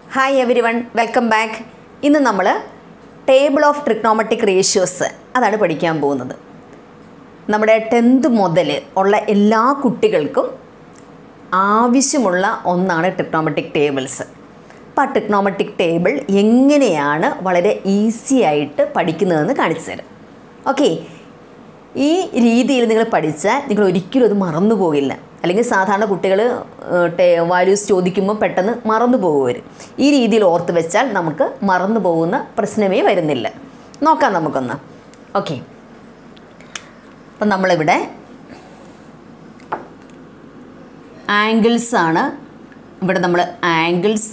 hi everyone welcome back ഇന്ന് നമ്മൾ table of trigonometric ratios അതാണ് പഠിക്കാൻ പോകുന്നത് നമ്മുടെ ടെൻത്ത് മുതൽ ഉള്ള എല്ലാ കുട്ടികൾക്കും ആവശ്യമുള്ള ഒന്നാണ് ട്രിഗ്നോമെട്രിക് ടേബിൾസ് അപ്പോൾ ആ ട്രിഗ്നോമെട്രിക് ടേബിൾ എങ്ങനെയാണ് വളരെ ഈസി ആയിട്ട് പഠിക്കുന്നതെന്ന് കാണിച്ചു തരാം ഓക്കെ ഈ രീതിയിൽ നിങ്ങൾ പഠിച്ചാൽ നിങ്ങൾ ഒരിക്കലും അത് മറന്നു പോകില്ല അല്ലെങ്കിൽ സാധാരണ കുട്ടികൾ വാല്യൂസ് ചോദിക്കുമ്പോൾ പെട്ടെന്ന് മറന്നു പോകുവർ ഈ രീതിയിൽ ഓർത്ത് വെച്ചാൽ നമുക്ക് മറന്നു പോകുന്ന പ്രശ്നമേ വരുന്നില്ല നോക്കാം നമുക്കൊന്ന് ഓക്കെ അപ്പം നമ്മളിവിടെ ആംഗിൾസ് ആണ് ഇവിടെ നമ്മൾ angles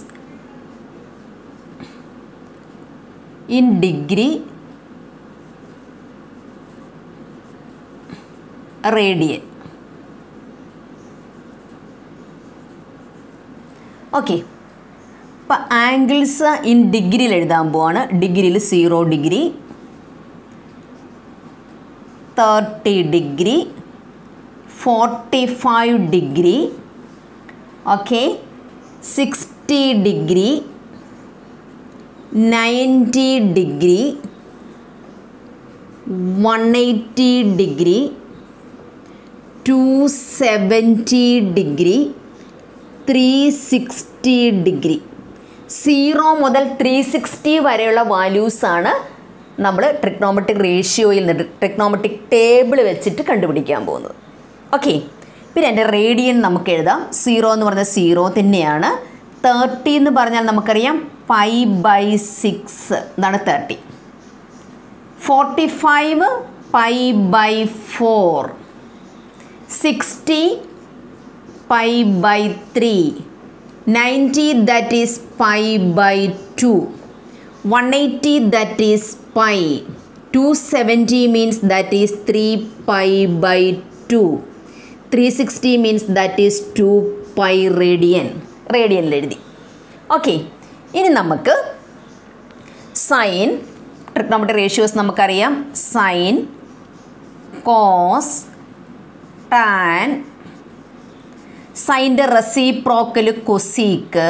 in degree radian okay അപ്പം ആംഗിൾസ് ഇൻ ഡിഗ്രിയിൽ എഴുതാൻ പോവാണ് ഡിഗ്രിയിൽ zero degree thirty degree forty five degree okay sixty degree ninety degree one eighty degree two seventy degree three sixty degree zero മുതൽ ത്രീ സിക്സ്റ്റി വരെയുള്ള വാല്യൂസാണ് നമ്മൾ trigonometric റേഷ്യോയിൽ നിന്ന് ട്രിഗ്നോമെട്രിക് ടേബിൾ വെച്ചിട്ട് കണ്ടുപിടിക്കാൻ പോകുന്നത് ഓക്കെ പിന്നെ എൻ്റെ റേഡിയൻ നമുക്ക് എഴുതാം സീറോ എന്ന് പറഞ്ഞാൽ സീറോ തന്നെയാണ് തേർട്ടി എന്ന് പറഞ്ഞാൽ നമുക്കറിയാം പൈ ബൈ സിക്സ് ഇതാണ് thirty forty five pi by four sixty pi by three ninety that is pi by two one eighty that is pi two seventy means that is three pi by two three sixty means that is two pi radian റേഡിയനിൽ എഴുതി okay ഇനി നമുക്ക് sine trigonometry ratios നമുക്കറിയാം sine cos tan സൈൻ്റെ reciprocal cosec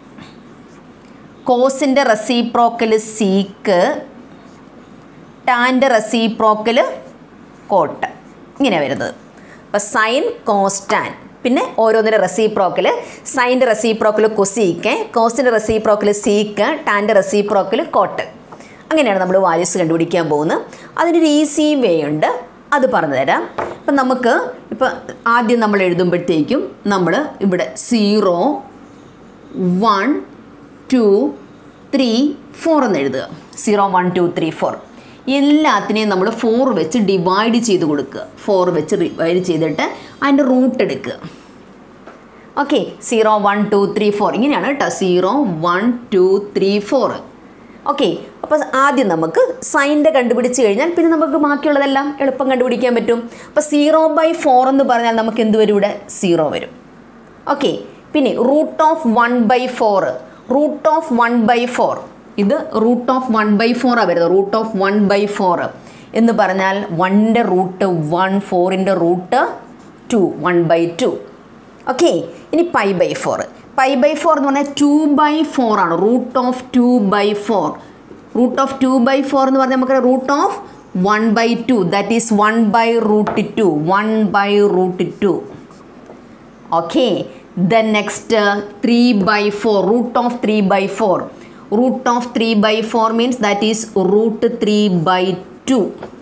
കോസിൻ്റെ reciprocal sec ടാൻ്റെ reciprocal cot ഇങ്ങനെ വരുന്നത് അപ്പോൾ സൈൻ കോസ് ടാൻ പിന്നെ ഓരോന്നിൻ്റെ റെസിപ്രോക്കൽ സൈൻ്റെ റെസിപ്രോക്കൽ കൊസീക്ക് കോസിൻ്റെ റെസിപ്രോക്കൽ സീക്ക് ടാൻ്റെ റെസിപ്രോക്കൽ കോട്ട് അങ്ങനെയാണ് നമ്മൾ വാല്യൂസ് കണ്ടുപിടിക്കാൻ പോകുന്നത് അതിനൊരു ഈസി വേ ഉണ്ട് അത് പറഞ്ഞു തരാം അപ്പം നമുക്ക് ഇപ്പം ആദ്യം നമ്മൾ എഴുതുമ്പോഴത്തേക്കും നമ്മൾ ഇവിടെ zero one two three four എന്ന് എഴുതുക zero one two three four എല്ലാത്തിനെയും നമ്മൾ ഫോർ വെച്ച് ഡിവൈഡ് ചെയ്ത് കൊടുക്കുക ഫോർ വെച്ച് ഡിവൈഡ് ചെയ്തിട്ട് അതിൻ്റെ റൂട്ട് എടുക്കുക okay zero one two three four ഇങ്ങനെയാണ് കേട്ടോ zero one two three four okay അപ്പോൾ ആദ്യം നമുക്ക് സൈൻ്റെ കണ്ടുപിടിച്ച് കഴിഞ്ഞാൽ പിന്നെ നമുക്ക് ബാക്കിയുള്ളതെല്ലാം എളുപ്പം കണ്ടുപിടിക്കാൻ പറ്റും അപ്പോൾ സീറോ ബൈ ഫോർ എന്ന് പറഞ്ഞാൽ നമുക്ക് എന്ത് വരും ഇവിടെ സീറോ വരും ഓക്കെ പിന്നെ root of one by four root of one by four ഇത് റൂട്ട് ഓഫ് വൺ ബൈ ഫോറാണ് വരുന്നത് root of one by four എന്ന് പറഞ്ഞാൽ വണ്ണിൻ്റെ റൂട്ട് വൺ ഫോറിൻ്റെ root two one by two okay ഇനി pi by four pi by four എന്ന് പറഞ്ഞാൽ ടു ബൈ ഫോർ ആണ് root of two by four root of two by four എന്ന് പറഞ്ഞാൽ നമുക്ക് root of one by two that is one by root two one by root two okay then next three by four root of three by four root of three by four means that is root three by two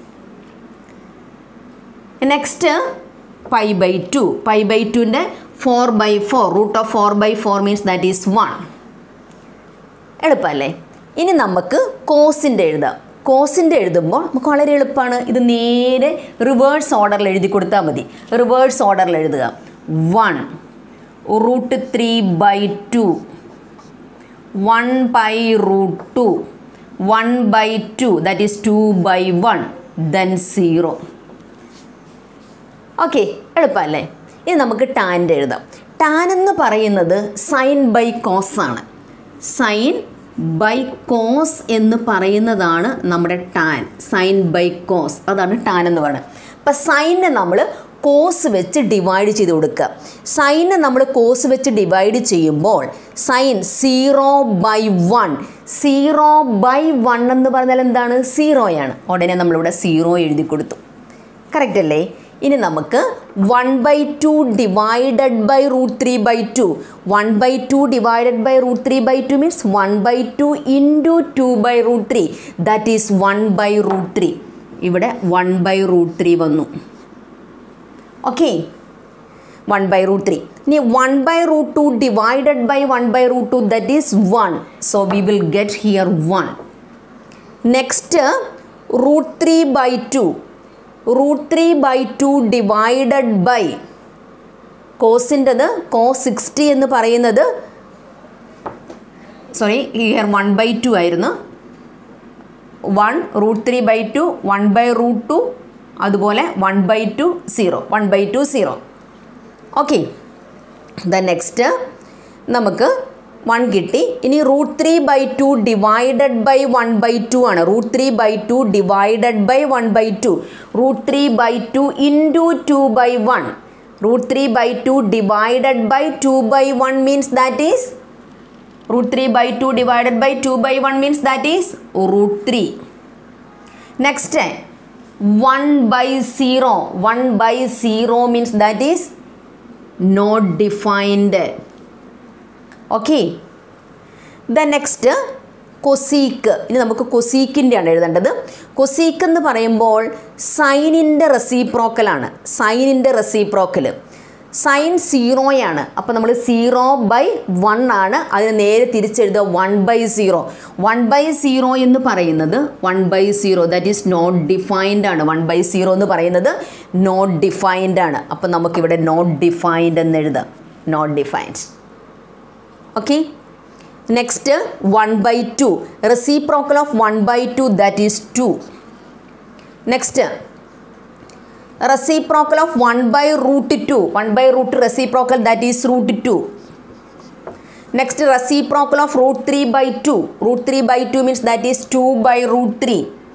next pi by two pi by ടുവിൻ്റെ four by four root of four by four means that is one എളുപ്പമല്ലേ ഇനി നമുക്ക് കോസിൻ്റെ എഴുതാം കോസിൻ്റെ എഴുതുമ്പോൾ നമുക്ക് വളരെ എളുപ്പമാണ് ഇത് നേരെ റിവേഴ്സ് ഓർഡറിൽ എഴുതി കൊടുത്താൽ മതി റിവേഴ്സ് ഓർഡറിൽ എഴുതുക one root three by two one by root two one by two that is two by one then zero okay എളുപ്പമല്ലേ ഇനി നമുക്ക് ടാൻ്റെ എഴുതാം ടാൻ എന്ന് പറയുന്നത് സൈൻ ബൈ കോസ് ആണ് സൈൻ ബൈ കോസ് എന്ന് പറയുന്നതാണ് നമ്മുടെ ടാൻ സൈൻ ബൈ കോസ് അതാണ് ടാൻ എന്ന് പറയുന്നത് അപ്പം സൈനെ നമ്മൾ കോസ് വെച്ച് ഡിവൈഡ് ചെയ്ത് കൊടുക്കുക സൈനെ നമ്മൾ കോസ് വെച്ച് ഡിവൈഡ് ചെയ്യുമ്പോൾ sine zero by one zero by one എന്ന് പറഞ്ഞാൽ എന്താണ് സീറോയാണ് ഉടനെ നമ്മളിവിടെ സീറോ എഴുതി കൊടുത്തു കറക്റ്റ് അല്ലേ ഇനി നമുക്ക് one by two divided by root three by two one by two divided by root three by two means one by two into two by root three that is one by root three ഇവിടെ one by root three വന്നു okay one by root three ഇനി one by root two divided by one by root two that is one so we will get here one next root three by two root three by two divided by കോസിൻ്റെത് cos sixty എന്ന് പറയുന്നത് sorry here one by two ആയിരുന്നു one root three by two one by root two അതുപോലെ one by two zero one by two zero okay the next നമുക്ക് one കിട്ടി ഇനി root three by two divided by one by two ആണ് root three by two divided by one by two root three by two into two by one root three by two divided by two by one means that is root 3 by 2 divided by 2 by 1 means that is root 3 next 1 by 0 1 by 0 means that is not defined okay the next cosec ഇനി നമുക്ക് കൊസീക്കിൻ്റെയാണ് എഴുതേണ്ടത് cosec എന്ന് പറയുമ്പോൾ സൈനിൻ്റെ റെസിപ്രോക്കലാണ് സൈനിൻ്റെ reciprocal sign സീറോയാണ് അപ്പോൾ നമ്മൾ zero by one ആണ് അതിന് നേരെ തിരിച്ചെഴുതുക one by zero one by zero എന്ന് പറയുന്നത് one by zero that is not defined ആണ് വൺ ബൈ സീറോ എന്ന് പറയുന്നത് നോട്ട് ഡിഫൈൻഡ് ആണ് അപ്പോൾ നമുക്കിവിടെ നോട്ട് ഡിഫൈൻഡ് എന്ന് എഴുതാം not defined okay next one by two reciprocal of one by two that is two next reciprocal of 1 by root 2 1 by root reciprocal that is root 2 next reciprocal of root 3 by 2 root 3 by 2 means that is 2 by root 3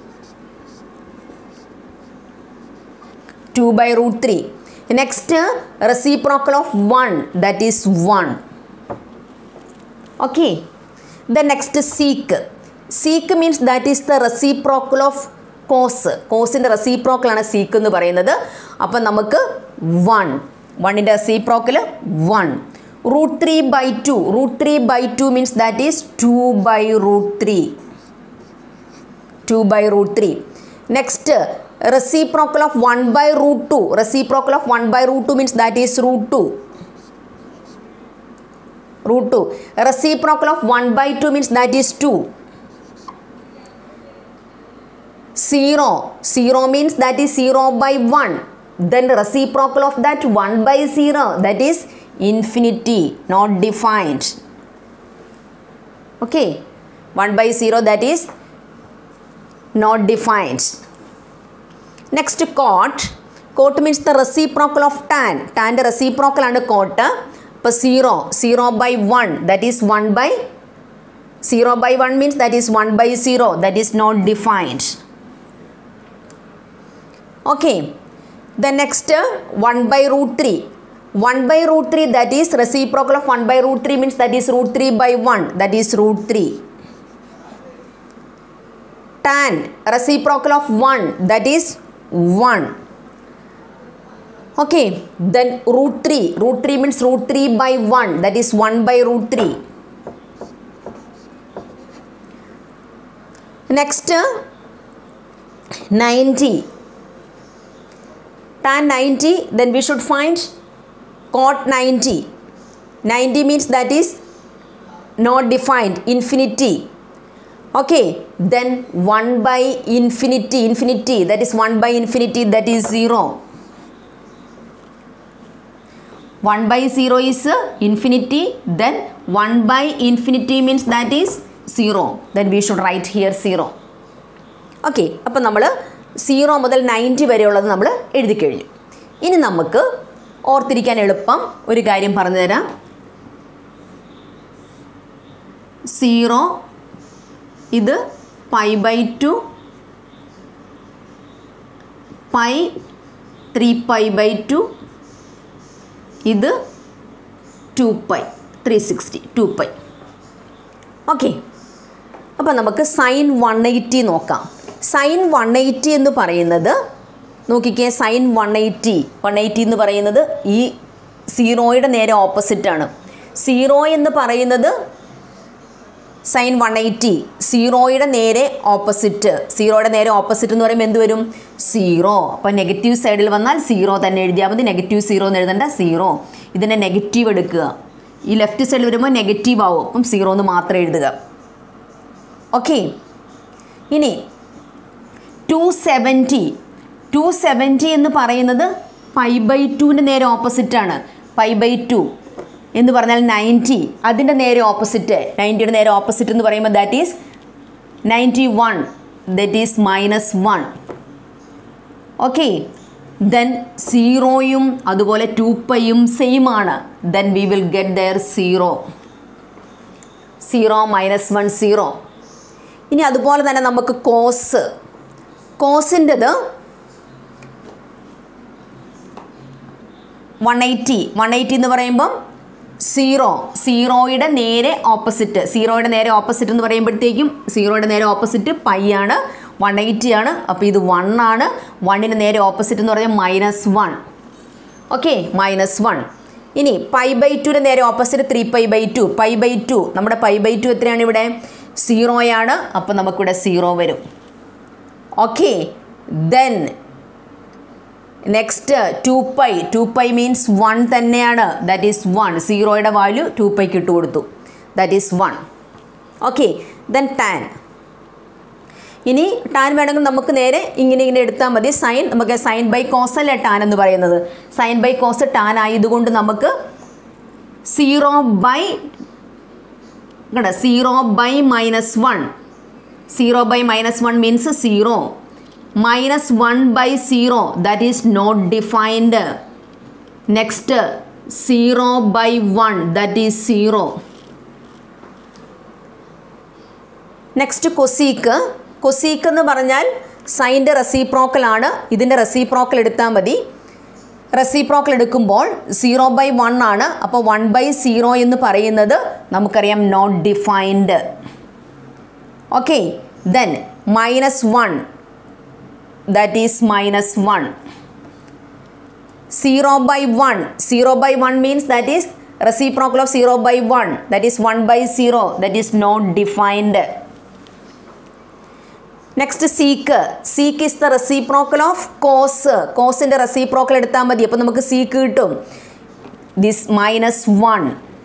2 by root 3 next reciprocal of 1 that is 1 okay the next seek seek means that is the reciprocal of cos കോസിൻ്റെ റെസിപ്രോക്കലാണ് sec എന്ന് പറയുന്നത് അപ്പം നമുക്ക് one വണ്ണിൻ്റെ reciprocal one root three by two root three by two means that is two by root three two by root three next reciprocal of one by root two reciprocal of one by root two means that is root two root two reciprocal of one by two means that is two 0 0 means that is 0 by 1 then reciprocal of that 1 by 0 that is infinity not defined okay 1 by 0 that is not defined next cot cot means the reciprocal of tan tan the reciprocal and cot അപ്പോൾ 0 0 by 1 that is 1 by 0 by 1 means that is 1 by 0 that is not defined okay the next uh, 1 by root 3 1 by root 3 that is reciprocal of 1 by root 3 means that is root 3 by 1 that is root 3 tan reciprocal of 1 that is 1 okay then root 3 root 3 means root 3 by 1 that is 1 by root 3 next uh, 90 tan 90 then we should find cot 90 90 means that is not defined infinity okay then 1 by infinity infinity that is 1 by infinity that is 0 1 by 0 is uh, infinity then 1 by infinity means that is 0 then we should write here 0 okay അപ്പം നമ്മൾ zero മുതൽ ninety വരെയുള്ളത് നമ്മൾ എഴുതി കഴിഞ്ഞു ഇനി നമുക്ക് ഓർത്തിരിക്കാൻ എളുപ്പം ഒരു കാര്യം പറഞ്ഞു തരാം സീറോ ഇത് pi by two pi three pi by two ഇത് two pi three sixty two pi okay അപ്പോൾ നമുക്ക് സൈൻ വൺ എയ്റ്റി നോക്കാം സൈൻ വൺ എയ്റ്റി എന്ന് പറയുന്നത് നോക്കിക്കേ sine one eighty one eighty എന്ന് പറയുന്നത് ഈ സീറോയുടെ നേരെ ഓപ്പോസിറ്റാണ് സീറോ എന്ന് പറയുന്നത് സൈൻ വൺ എയ്റ്റി സീറോയുടെ നേരെ ഓപ്പോസിറ്റ് സീറോയുടെ നേരെ ഓപ്പോസിറ്റ് എന്ന് പറയുമ്പോൾ എന്ത് വരും സീറോ അപ്പോൾ നെഗറ്റീവ് സൈഡിൽ വന്നാൽ സീറോ തന്നെ എഴുതിയാൽ മതി നെഗറ്റീവ് സീറോ എന്ന് എഴുതേണ്ട സീറോ ഇതിനെ നെഗറ്റീവ് എടുക്കുക ഈ ലെഫ്റ്റ് സൈഡിൽ വരുമ്പോൾ നെഗറ്റീവ് ആവും അപ്പം സീറോ എന്ന് മാത്രം എഴുതുക ഓക്കെ ഇനി ടു സെവൻറ്റി ടു സെവൻറ്റി എന്ന് പറയുന്നത് പൈ ബൈ ടുവിൻ്റെ നേരെ ഓപ്പോസിറ്റാണ് പൈ ബൈ ടു എന്ന് പറഞ്ഞാൽ നയൻറ്റി അതിൻ്റെ നേരെ ഓപ്പോസിറ്റ് നയൻറ്റിയുടെ നേരെ ഓപ്പോസിറ്റ് എന്ന് പറയുമ്പോൾ that is ninety one that is minus one okay then സീറോയും അതുപോലെ ടു പൈയും സെയിം ആണ് then we will get there zero zero minus one zero ഇനി അതുപോലെ തന്നെ നമുക്ക് കോസ് കോസിൻ്റെത് വൺ എയ്റ്റി വൺ എയ്റ്റി എന്ന് പറയുമ്പം സീറോ സീറോയുടെ നേരെ ഓപ്പോസിറ്റ് സീറോയുടെ നേരെ ഓപ്പോസിറ്റ് എന്ന് പറയുമ്പോഴത്തേക്കും സീറോയുടെ നേരെ ഓപ്പോസിറ്റ് പൈ ആണ് വൺ എയ്റ്റി ആണ് അപ്പോൾ ഇത് വൺ ആണ് വണ്ണിന് നേരെ ഓപ്പോസിറ്റ് എന്ന് പറഞ്ഞാൽ minus one okay minus one ഇനി പൈ ബൈ ടുവിന് നേരെ opposite three pi by two pi by two നമ്മുടെ പൈ ബൈ ടു എത്രയാണ് ഇവിടെ സീറോയാണ് അപ്പോൾ നമുക്കിവിടെ സീറോ വരും okay then next two pi two pi means one തന്നെയാണ് ദാറ്റ് ഈസ് വൺ സീറോയുടെ വാല്യൂ ടു പൈക്ക് ഇട്ട് കൊടുത്തു that is one okay then tan ഇനി ടാൻ വേണമെങ്കിൽ നമുക്ക് നേരെ ഇങ്ങനെ ഇങ്ങനെ എടുത്താൽ മതി സൈൻ നമുക്ക് സൈൻ ബൈ കോസ് അല്ലേ ടാൻ എന്ന് പറയുന്നത് സൈൻ ബൈ കോസ് ടാൻ ആയതുകൊണ്ട് നമുക്ക് സീറോ ബൈ കണ്ട zero by minus one zero by minus one means zero minus one by zero that is not defined next zero by one that is zero next cosec cosec എന്ന് പറഞ്ഞാൽ സൈൻ്റെ റെസിപ്രോക്കലാണ് ഇതിൻ്റെ reciprocal എടുത്താൽ മതി reciprocal എടുക്കുമ്പോൾ zero by one ആണ് അപ്പോൾ one by zero എന്ന് പറയുന്നത് നമുക്കറിയാം not defined okay then minus one that is minus one zero by one zero by one means that is reciprocal of zero by one that is one by zero that is not defined next sec sec is the reciprocal of cos കോസിൻ്റെ reciprocal എടുത്താൽ മതി അപ്പോൾ നമുക്ക് sec കിട്ടും this minus one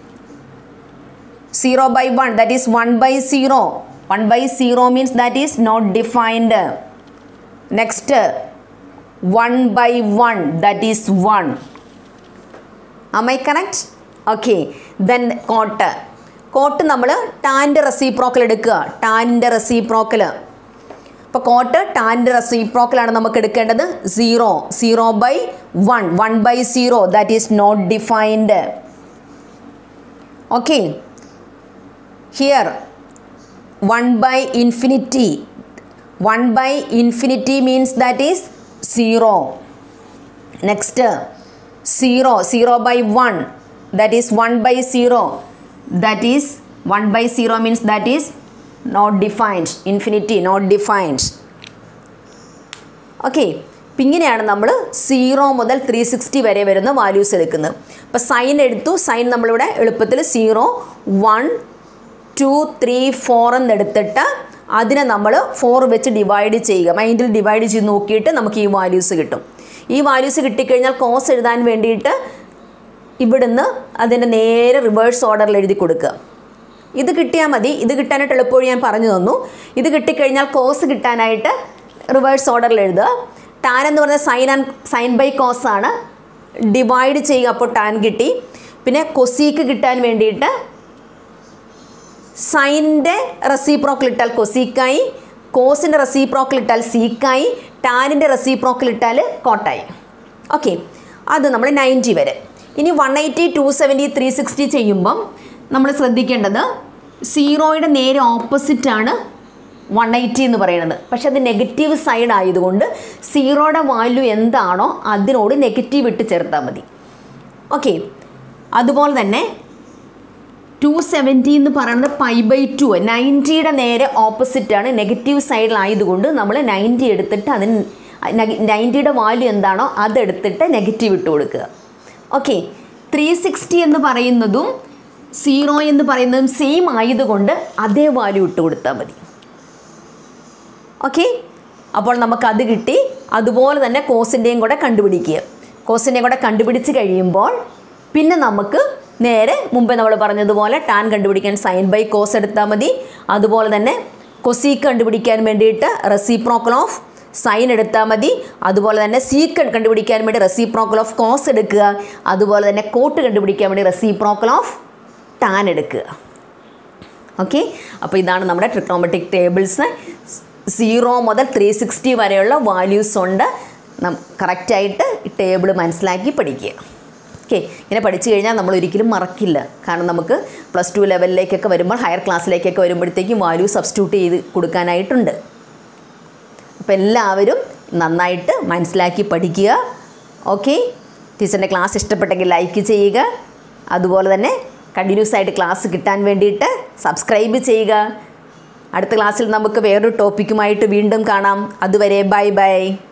zero by one that is one by zero one by zero means that is not defined next one by one that is one am I correct okay then cot cot നമ്മൾ ടാൻ്റെ reciprocal എടുക്കുക ടാനിൻ്റെ reciprocal അപ്പോൾ coat ടാൻ്റെ റെസിപ്രോക്കലാണ് നമുക്ക് എടുക്കേണ്ടത് zero zero by one one by zero that is not defined okay here one by infinity one by infinity means that is zero next zero zero by one that is one by zero that is one by zero means that is not defined infinity not defined okay അപ്പം ഇങ്ങനെയാണ് നമ്മൾ zero മുതൽ three sixty വരെ വരുന്ന values എടുക്കുന്നത് അപ്പോൾ sign എടുത്തു sine നമ്മളിവിടെ എളുപ്പത്തിൽ zero one two three four എന്നെടുത്തിട്ട് അതിനെ നമ്മൾ ഫോർ വെച്ച് ഡിവൈഡ് ചെയ്യുക മൈൻഡിൽ ഡിവൈഡ് ചെയ്ത് നോക്കിയിട്ട് നമുക്ക് ഈ വാല്യൂസ് കിട്ടും ഈ വാല്യൂസ് കിട്ടിക്കഴിഞ്ഞാൽ കോസ് എഴുതാൻ വേണ്ടിയിട്ട് ഇവിടുന്ന് അതിൻ്റെ നേരെ റിവേഴ്സ് ഓർഡറിൽ എഴുതി കൊടുക്കുക ഇത് കിട്ടിയാൽ മതി ഇത് കിട്ടാനായിട്ട് എളുപ്പവഴി ഞാൻ പറഞ്ഞു തന്നു ഇത് കിട്ടിക്കഴിഞ്ഞാൽ കോസ് കിട്ടാനായിട്ട് റിവേഴ്സ് ഓർഡറിൽ എഴുതുക ടാൻ എന്ന് പറഞ്ഞാൽ sine and sine by cos ആണ് ഡിവൈഡ് ചെയ്യുക അപ്പോൾ ടാൻ കിട്ടി പിന്നെ കൊസീക്ക് കിട്ടാൻ വേണ്ടിയിട്ട് സൈനിൻ്റെ റെസിപ്രോക്കൽ ഇട്ടാൽ കൊസീക്കായി കോസിൻ്റെ റെസിപ്രോക്കൽ ഇട്ടാൽ സീക്കായി ടാനിൻ്റെ റെസിപ്രോക്കൽ ഇട്ടാൽ കോട്ടായി ഓക്കെ അത് നമ്മൾ നയൻറ്റി വരെ ഇനി one eighty two seventy three sixty ചെയ്യുമ്പം നമ്മൾ ശ്രദ്ധിക്കേണ്ടത് സീറോയുടെ നേരെ ഓപ്പോസിറ്റാണ് വൺ എയ്റ്റി എന്ന് പറയുന്നത് പക്ഷെ അത് നെഗറ്റീവ് സൈഡ് ആയതുകൊണ്ട് സീറോയുടെ വാല്യൂ എന്താണോ അതിനോട് നെഗറ്റീവ് ഇട്ട് ചേർത്താൽ മതി ഓക്കെ അതുപോലെ തന്നെ ടു സെവൻറ്റി എന്ന് പറയുന്നത് പൈ ബൈ ടു നയൻറ്റിയുടെ നേരെ ഓപ്പോസിറ്റാണ് നെഗറ്റീവ് സൈഡിലായതുകൊണ്ട് നമ്മൾ നയൻറ്റി എടുത്തിട്ട് അതിന് നയൻറ്റിയുടെ വാല്യൂ എന്താണോ അതെടുത്തിട്ട് നെഗറ്റീവ് ഇട്ട് കൊടുക്കുക ഓക്കെ ത്രീ സിക്സ്റ്റി എന്ന് പറയുന്നതും സീറോ എന്ന് പറയുന്നതും സെയിം ആയതുകൊണ്ട് അതേ വാല്യൂ ഇട്ട് കൊടുത്താൽ മതി ഓക്കെ അപ്പോൾ നമുക്കത് കിട്ടി അതുപോലെ തന്നെ കോസിൻ്റെയും കൂടെ കണ്ടുപിടിക്കുക കോസിൻ്റെയും കൂടെ കണ്ടുപിടിച്ച് കഴിയുമ്പോൾ പിന്നെ നമുക്ക് നേരെ മുമ്പേ നമ്മൾ പറഞ്ഞതുപോലെ ടാൻ കണ്ടുപിടിക്കാൻ സൈൻ ബൈ കോസ് എടുത്താൽ മതി അതുപോലെ തന്നെ കൊസീക്ക് കണ്ടുപിടിക്കാൻ വേണ്ടിയിട്ട് റെസിപ്രോക്കൽ ഓഫ് സൈൻ എടുത്താൽ മതി അതുപോലെ തന്നെ സീക്ക് കണ്ടുപിടിക്കാൻ വേണ്ടി റെസിപ്രോക്കൽ ഓഫ് കോസ് എടുക്കുക അതുപോലെ തന്നെ കോട്ട് കണ്ടുപിടിക്കാൻ വേണ്ടി റെസിപ്രോക്കൽ ഓഫ് ടാൻ എടുക്കുക ഓക്കെ അപ്പോൾ ഇതാണ് നമ്മുടെ ട്രിക്നോമെട്രിക് ടേബിൾസ് സീറോ മുതൽ ത്രീ സിക്സ്റ്റി വരെയുള്ള വാല്യൂസ് ഉണ്ട് നം കറക്റ്റായിട്ട് ഈ ടേബിൾ മനസ്സിലാക്കി പഠിക്കുക ഓക്കെ ഇങ്ങനെ പഠിച്ചു കഴിഞ്ഞാൽ നമ്മൾ ഒരിക്കലും മറക്കില്ല കാരണം നമുക്ക് പ്ലസ് ടു ലെവലിലേക്കൊക്കെ വരുമ്പോൾ ഹയർ ക്ലാസ്സിലേക്കൊക്കെ വരുമ്പോഴത്തേക്കും വാല്യൂ സബ്സ്റ്റിറ്റ്യൂട്ട് ചെയ്ത് കൊടുക്കാനായിട്ടുണ്ട് അപ്പോൾ എല്ലാവരും നന്നായിട്ട് മനസ്സിലാക്കി പഠിക്കുക ഓക്കെ ടീച്ചറിൻ്റെ ക്ലാസ് ഇഷ്ടപ്പെട്ടെങ്കിൽ ലൈക്ക് ചെയ്യുക അതുപോലെ തന്നെ കണ്ടിന്യൂസ് ആയിട്ട് ക്ലാസ് കിട്ടാൻ വേണ്ടിയിട്ട് സബ്സ്ക്രൈബ് ചെയ്യുക അടുത്ത ക്ലാസ്സിൽ നമുക്ക് വേറൊരു ടോപ്പിക്കുമായിട്ട് വീണ്ടും കാണാം അതുവരെ ബൈ ബൈ